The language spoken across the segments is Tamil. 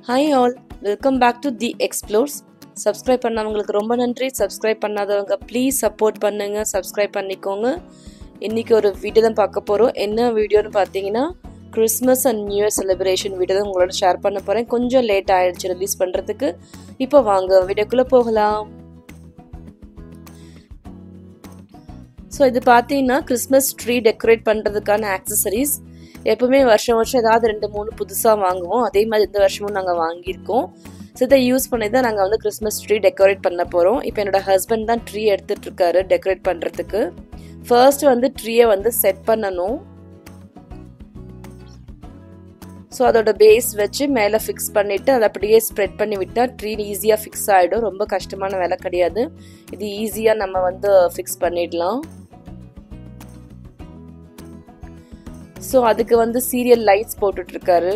Hi all welcome back to the explorers subscribe பண்ணவங்களுக்கு ரொம்ப நன்றி சப்ஸ்கிரைப் பண்ணாதவங்க ப்ளீஸ் சப்போர்ட் பண்ணுங்க சப்ஸ்கிரைப் பண்ணிக்கோங்க இன்றைக்கி ஒரு வீடியோ தான் பார்க்க போகிறோம் என்ன வீடியோன்னு பார்த்தீங்கன்னா Christmas and new year celebration video தான் உங்களோட ஷேர் பண்ண போகிறேன் கொஞ்சம் லேட் ஆயிடுச்சு ரிலீஸ் பண்ணுறதுக்கு இப்போ வாங்க வீடியோக்குள்ளே போகலாம் ஸோ இது பார்த்தீங்கன்னா கிறிஸ்மஸ் ட்ரீ டெக்கரேட் பண்ணுறதுக்கான ஆக்சசரிஸ் எப்பவுமே வருஷம் வருஷம் ஏதாவது ரெண்டு மூணு புதுசாக வாங்குவோம் அதே மாதிரி இந்த வருஷமும் நாங்கள் வாங்கியிருக்கோம் ஸோ இதை யூஸ் பண்ணி தான் நாங்கள் வந்து கிறிஸ்மஸ் ட்ரீ டெக்கரேட் பண்ண போகிறோம் இப்போ என்னோட ஹஸ்பண்ட் தான் ட்ரீ எடுத்துட்டு இருக்காரு டெக்கரேட் பண்ணுறதுக்கு ஃபர்ஸ்ட் வந்து ட்ரீயை வந்து செட் பண்ணணும் ஸோ அதோட பேஸ் வச்சு மேலே ஃபிக்ஸ் பண்ணிவிட்டு அதை அப்படியே ஸ்ப்ரெட் பண்ணி விட்டால் ட்ரீ ஈஸியாக ஃபிக்ஸ் ஆகிடும் ரொம்ப கஷ்டமான வேலை கிடையாது இது ஈஸியாக நம்ம வந்து ஃபிக்ஸ் பண்ணிடலாம் ஸோ அதுக்கு வந்து சீரியல் லைட்ஸ் போட்டுட்ருக்காரு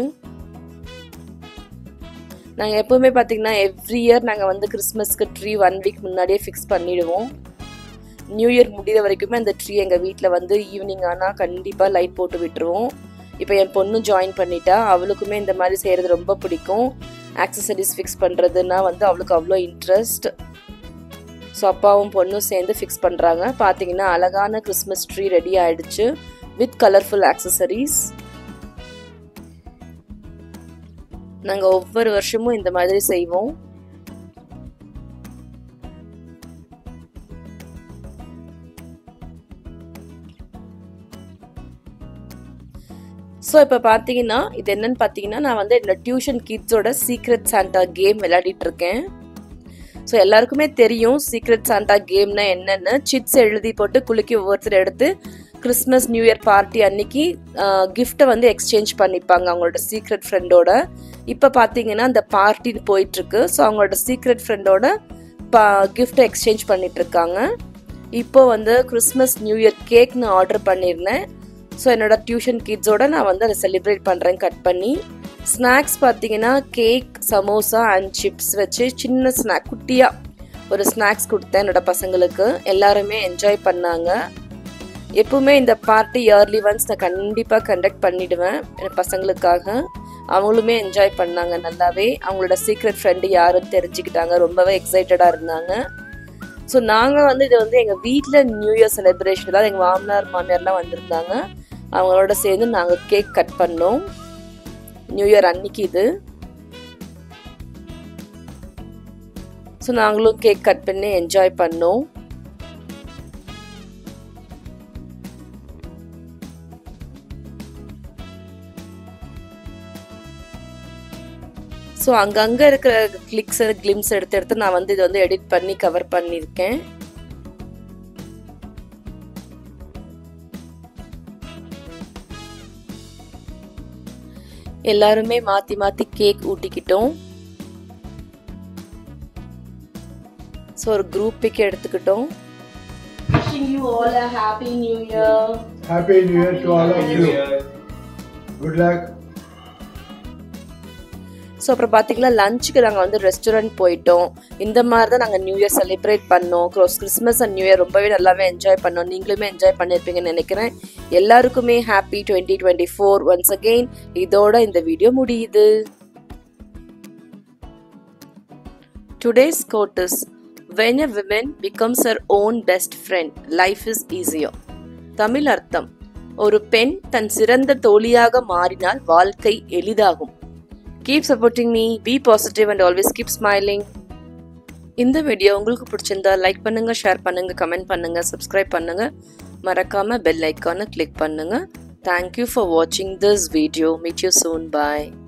நாங்கள் எப்போவுமே பார்த்தீங்கன்னா எவ்ரி இயர் நாங்கள் வந்து கிறிஸ்மஸ்க்கு ட்ரீ ஒன் வீக் முன்னாடியே ஃபிக்ஸ் பண்ணிடுவோம் நியூ இயர் முடிகிற வரைக்குமே அந்த ட்ரீ எங்கள் வீட்டில் வந்து ஈவினிங் ஆனால் கண்டிப்பாக லைட் போட்டு விட்டுருவோம் இப்போ என் பொண்ணு ஜாயின் பண்ணிட்டா அவளுக்குமே இந்த மாதிரி செய்கிறது ரொம்ப பிடிக்கும் ஆக்சசரிஸ் ஃபிக்ஸ் பண்ணுறதுனா வந்து அவளுக்கு அவ்வளோ இன்ட்ரெஸ்ட் ஸோ அப்பாவும் பொண்ணும் சேர்ந்து ஃபிக்ஸ் பண்ணுறாங்க பார்த்தீங்கன்னா அழகான கிறிஸ்மஸ் ட்ரீ ரெடி ஆயிடுச்சு வித் கலர்ஃபுல் ஆக்சசரிஸ் நாங்கள் ஒவ்வொரு வருஷமும் இந்த மாதிரி செய்வோம் ஸோ இப்போ பார்த்தீங்கன்னா இது என்னன்னு பார்த்தீங்கன்னா நான் வந்து என்னோட டியூஷன் கிட்ஸோட சீக்ரெட் சாண்டா கேம் விளையாடிட்டு இருக்கேன் ஸோ எல்லாருக்குமே தெரியும் சீக்ரெட் சாண்டா கேம்னா என்னென்னு சிட்ஸ் எழுதி போட்டு குலுக்கி ஒவ்வொருத்தர் எடுத்து கிறிஸ்மஸ் நியூ இயர் பார்ட்டி அன்னைக்கு கிஃப்ட்டை வந்து எக்ஸ்சேஞ்ச் பண்ணிப்பாங்க அவங்களோட சீக்ரெட் ஃப்ரெண்டோட இப்போ பார்த்தீங்கன்னா அந்த பார்ட்டி போயிட்டுருக்கு ஸோ அவங்களோட சீக்ரெட் ஃப்ரெண்டோட பா கிஃப்ட்டை எக்ஸ்சேஞ்ச் பண்ணிட்டு இருக்காங்க இப்போ வந்து கிறிஸ்மஸ் நியூ இயர் கேக் நான் ஆர்டர் பண்ணியிருந்தேன் ஸோ என்னோட டியூஷன் கிட்ஸோட நான் வந்து அதை செலிப்ரேட் பண்ணுறேன் கட் பண்ணி ஸ்நாக்ஸ் பார்த்தீங்கன்னா கேக் சமோசா அண்ட் சிப்ஸ் வச்சு சின்ன ஸ்நாக் குட்டியாக ஒரு ஸ்நாக்ஸ் கொடுத்தேன் என்னோட பசங்களுக்கு எல்லாருமே என்ஜாய் பண்ணாங்க எப்பவுமே இந்த பார்ட்டி இயர்லி ஒன்ஸ் நான் கண்டிப்பாக கண்டக்ட் பண்ணிடுவேன் என் பசங்களுக்காக அவங்களுமே என்ஜாய் பண்ணாங்க நல்லாவே அவங்களோட சீக்ரெட் ஃப்ரெண்டு யாருன்னு தெரிஞ்சுக்கிட்டாங்க ரொம்பவே எக்ஸைட்டடாக இருந்தாங்க ஸோ நாங்கள் வந்து இது வந்து எங்கள் வீட்டில் நியூ இயர் செலிப்ரேஷன் தான் எங்கள் மாமனார் மாமியார்லாம் வந்திருந்தாங்க அவங்களோட சேர்ந்து நாங்கள் கேக் கட் பண்ணோம் நியூ இயர் அன்னைக்கு இது ஸோ நாங்களும் கேக் கட் பண்ணி என்ஜாய் பண்ணோம் ஸோ அங்கங்கே இருக்கிற கிளிக்ஸ் கிளிம்ஸ் எடுத்து எடுத்து நான் வந்து இதை வந்து எடிட் பண்ணி கவர் பண்ணியிருக்கேன் எல்லாருமே மாற்றி மாற்றி கேக் ஊட்டிக்கிட்டோம் ஸோ ஒரு குரூப் பிக் எடுத்துக்கிட்டோம் Wishing you all a happy new year. Happy New Year to all of you. Good luck. So அப்புறம் பார்த்தீங்கன்னா லஞ்சுக்கு நாங்கள் வந்து ரெஸ்டாரண்ட் போயிட்டோம் இந்த மாதிரி தான் நாங்கள் நியூ இயர் செலிப்ரேட் பண்ணோம் க்ரோஸ் கிறிஸ்மஸ் அண்ட் நியூ இயர் ரொம்பவே நல்லாவே என்ஜாய் பண்ணோம் நீங்களுமே என்ஜாய் பண்ணியிருப்பீங்கன்னு நினைக்கிறேன் எல்லாருக்குமே happy twenty twenty four once again இதோட இந்த வீடியோ முடியுது today's quotes when a woman becomes her own best friend life is easier Tamil அர்த்தம் ஒரு பெண் தன் சிறந்த தோழியாக மாறினால் வாழ்க்கை எளிதாகும் keep supporting me be positive and always keep smiling இந்த வீடியோ உங்களுக்கு பிடிச்சிருந்தா லைக் பண்ணுங்க ஷேர் பண்ணுங்க கமெண்ட் பண்ணுங்க சப்ஸ்கிரைப் பண்ணுங்க மறக்காம பெல் ஐக்கானை கிளிக் பண்ணுங்க தேங்க்யூ ஃபார் வாட்சிங் this video meet you soon bye